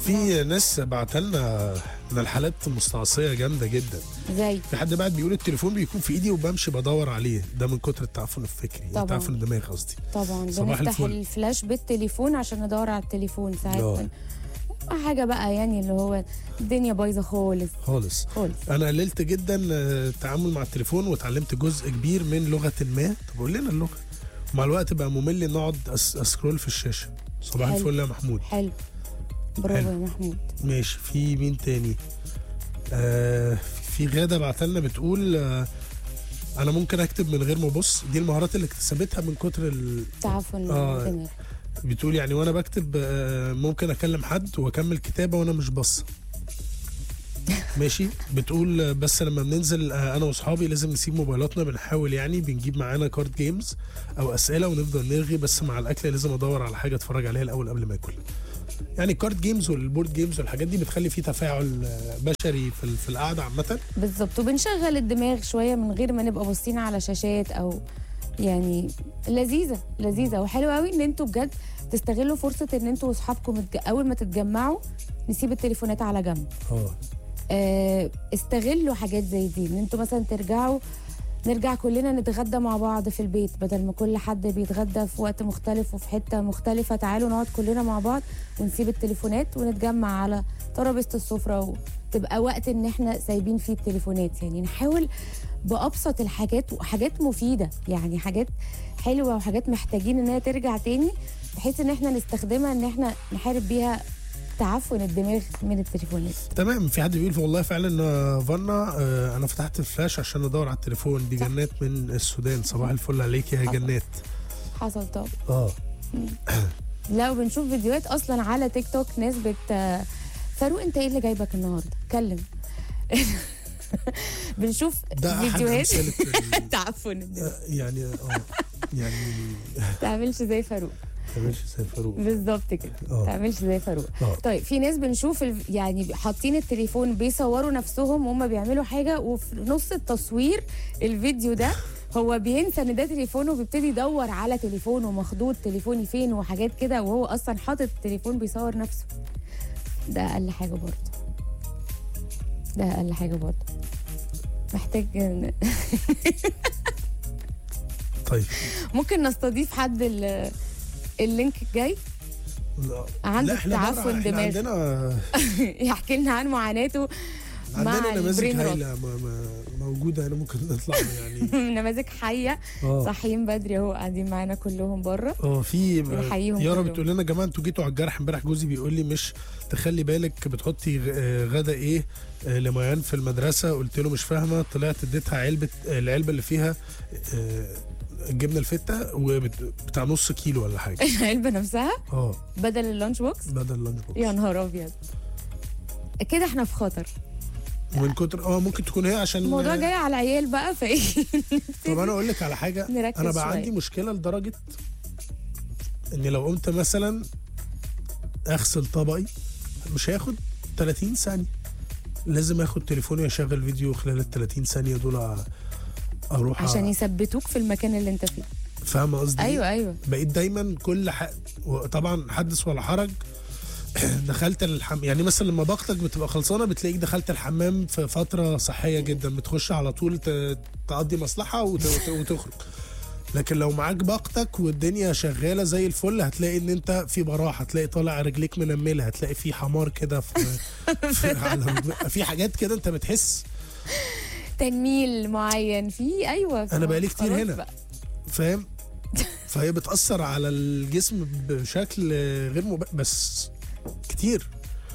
في ناس بعتلنا من الحالات المستعصيه جامده جدا زي في حد بعد بيقول التليفون بيكون في ايدي وبمشي بدور عليه ده من كتر التعفن الفكري طبعاً. التعفن الدماغ قصدي طبعا صباح بنفتح الفل. الفلاش بالتليفون عشان ندور على التليفون آه. ساعات حاجه بقى يعني اللي هو الدنيا بايظه خالص خالص خالص انا قللت جدا آه، التعامل مع التليفون وتعلمت جزء كبير من لغه ما طب قول لنا اللغه مع الوقت بقى ممل ان اقعد أس- اسكرول في الشاشه صباح حلو. الفل يا محمود حلو برافو حلو. يا محمود ماشي في مين تاني آه في غاده بعتلنا بتقول آه انا ممكن اكتب من غير ما ابص دي المهارات اللي اكتسبتها من كتر ال... تعفن آه. الدماغ بتقول يعني وانا بكتب آه ممكن اكلم حد واكمل كتابه وانا مش باصه ماشي بتقول آه، بس لما بننزل آه، انا واصحابي لازم نسيب موبايلاتنا بنحاول يعني بنجيب معانا كارد جيمز او اسئله ونفضل نرغي بس مع الاكل لازم ادور على حاجه اتفرج عليها الاول قبل ما اكل يعني الكارد جيمز والبورد جيمز والحاجات دي بتخلي في تفاعل آه، بشري في ال- في القعده عامه بالظبط وبنشغل الدماغ شويه من غير ما نبقى باصين على شاشات او يعني لذيذه لذيذه وحلوه قوي ان انتوا بجد تستغلوا فرصه ان انتوا واصحابكم متج... اول ما تتجمعوا نسيب التليفونات على جنب اه آه، استغلوا حاجات زي دي ان انتوا مثلا ترجعوا نرجع كلنا نتغدى مع بعض في البيت بدل ما كل حد بيتغدى في وقت مختلف وفي حته مختلفه تعالوا نقعد كلنا مع بعض ونسيب التليفونات ونتجمع على ترابيزه السفره وتبقى وقت ان احنا سايبين فيه التليفونات يعني نحاول بابسط الحاجات وحاجات مفيده يعني حاجات حلوه وحاجات محتاجين انها ترجع تاني بحيث ان احنا نستخدمها ان احنا نحارب بيها تعفن الدماغ من التليفونات تمام في حد بيقول والله فعلا آه، فانا آه، انا فتحت الفلاش عشان ادور على التليفون دي صح. جنات من السودان صباح الفل عليك يا حصل. جنات حصل طبعا اه لا وبنشوف فيديوهات اصلا على تيك توك ناس بت فاروق انت ايه اللي جايبك النهارده اتكلم بنشوف ده احد فيديوهات امثله ال- تعفن الدماغ. آه، يعني اه يعني ما تعملش زي فاروق ما تعملش زي فاروق بالظبط كده ما اه تعملش زي فاروق اه طيب في ناس بنشوف ال... يعني حاطين التليفون بيصوروا نفسهم وهم بيعملوا حاجه وفي نص التصوير الفيديو ده هو بينسى ان ده تليفونه وبيبتدي يدور على تليفونه مخدود تليفوني فين وحاجات كده وهو اصلا حاطط التليفون بيصور نفسه ده اقل حاجه برضه ده اقل حاجه برضه محتاج إن- طيب ممكن نستضيف حد ال- اللينك الجاي لا عنده لا، إحنا تعفن بره- إحنا دماغ. عندنا يحكي لنا عن معاناته مع عندنا نماذج البرين روت. هايله م- م- موجوده هنا ممكن نطلع يعني نماذج حيه اه صاحيين بدري اهو قاعدين معانا كلهم بره اه في بنحييهم يارا كلهم. بتقول لنا يا جماعه انتوا جيتوا على الجرح امبارح جوزي بيقول لي مش تخلي بالك بتحطي غ- آه، غدا ايه آه، لميان في المدرسه قلت له مش فاهمه طلعت اديتها علبه آه، العلبه اللي فيها آه، الجبنه الفته وبتاع نص كيلو ولا حاجه العلبه نفسها اه بدل اللانش بوكس بدل لانش بوكس يا نهار ابيض كده احنا في خطر ومن كتر اه ممكن تكون هي عشان الموضوع آه، جاي على العيال بقى فايه طب انا اقول لك على حاجه نركز انا بقى شوية. عندي مشكله لدرجه ان لو قمت مثلا اغسل طبقي مش هياخد 30 ثانيه لازم اخد تليفوني اشغل فيديو خلال ال 30 ثانيه دول أ- اروح عشان أ- يثبتوك في المكان اللي انت فيه فاهمه قصدي إيه؟ ايوه ايوه بقيت دايما كل ح... طبعا حدث ولا حرج دخلت الحم... يعني مثلا لما باقتك بتبقى خلصانه بتلاقيك دخلت الحمام في فتره صحيه جدا بتخش على طول ت... تقضي مصلحه وت... وت... وتخرج لكن لو معاك باقتك والدنيا شغاله زي الفل هتلاقي ان انت في براحه هتلاقي طالع رجليك منمله هتلاقي في حمار كده في, في على... في حاجات كده انت بتحس تنميل معين في ايوه أنا بقالي كتير خلاص هنا. بقى. فاهم فهي بتأثر على الجسم بشكل غير مب... بس كتير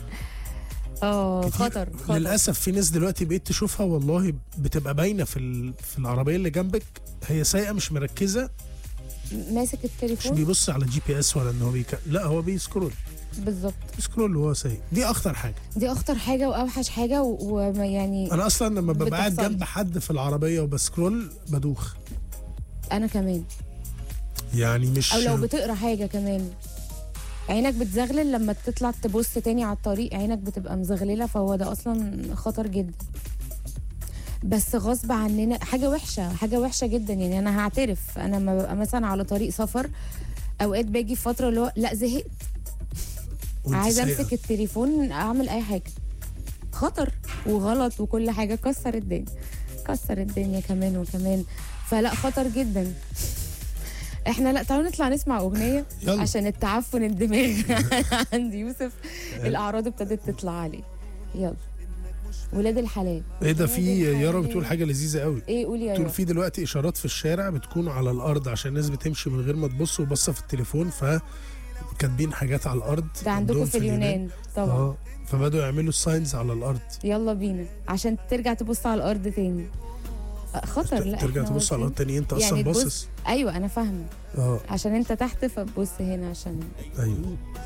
اه كتير. خطر خطر للاسف في ناس دلوقتي بقيت تشوفها والله بتبقى باينه في ال... في العربيه اللي جنبك هي سايقه مش مركزه ماسك مش التليفون بيبص على جي بي اس ولا ان هو بيك... لا هو بيسكرول بالظبط بيسكرول وهو سايق دي اخطر حاجه دي اخطر حاجه واوحش حاجه و- ويعني انا اصلا لما ببقى قاعد بتحصل. جنب حد في العربيه وبسكرول بدوخ انا كمان يعني مش او لو بتقرا حاجه كمان عينك بتزغلل لما تطلع تبص تاني على الطريق عينك بتبقى مزغلله فهو ده اصلا خطر جدا بس غصب عننا حاجه وحشه حاجه وحشه جدا يعني انا هعترف انا لما ببقى مثلا على طريق سفر اوقات باجي في فتره اللي هو لا زهقت وانت عايزه سايقة. امسك التليفون اعمل اي حاجه خطر وغلط وكل حاجه كسر الدنيا كسر الدنيا كمان وكمان فلا خطر جدا احنا لا تعالوا نطلع نسمع اغنيه يلا. عشان التعفن الدماغ عند يوسف الاعراض ابتدت تطلع عليه يلا ولاد الحلال ايه ده في ولاد يارا الحلال. بتقول حاجه لذيذه قوي ايه قولي يا بتقول يارا في دلوقتي اشارات في الشارع بتكون على الارض عشان الناس بتمشي من غير ما تبص وبصه في التليفون ف كاتبين حاجات على الارض ده عندكم عندهم في اليونان طبعا اه فبدأوا يعملوا الساينز على الارض يلا بينا عشان ترجع تبص على الارض تاني آه، خطر لا ترجع إحنا تبص على الارض واقفين. تاني انت يعني اصلا تبص- باصص ايوه انا فاهمه اه عشان انت تحت فبص هنا عشان ايوه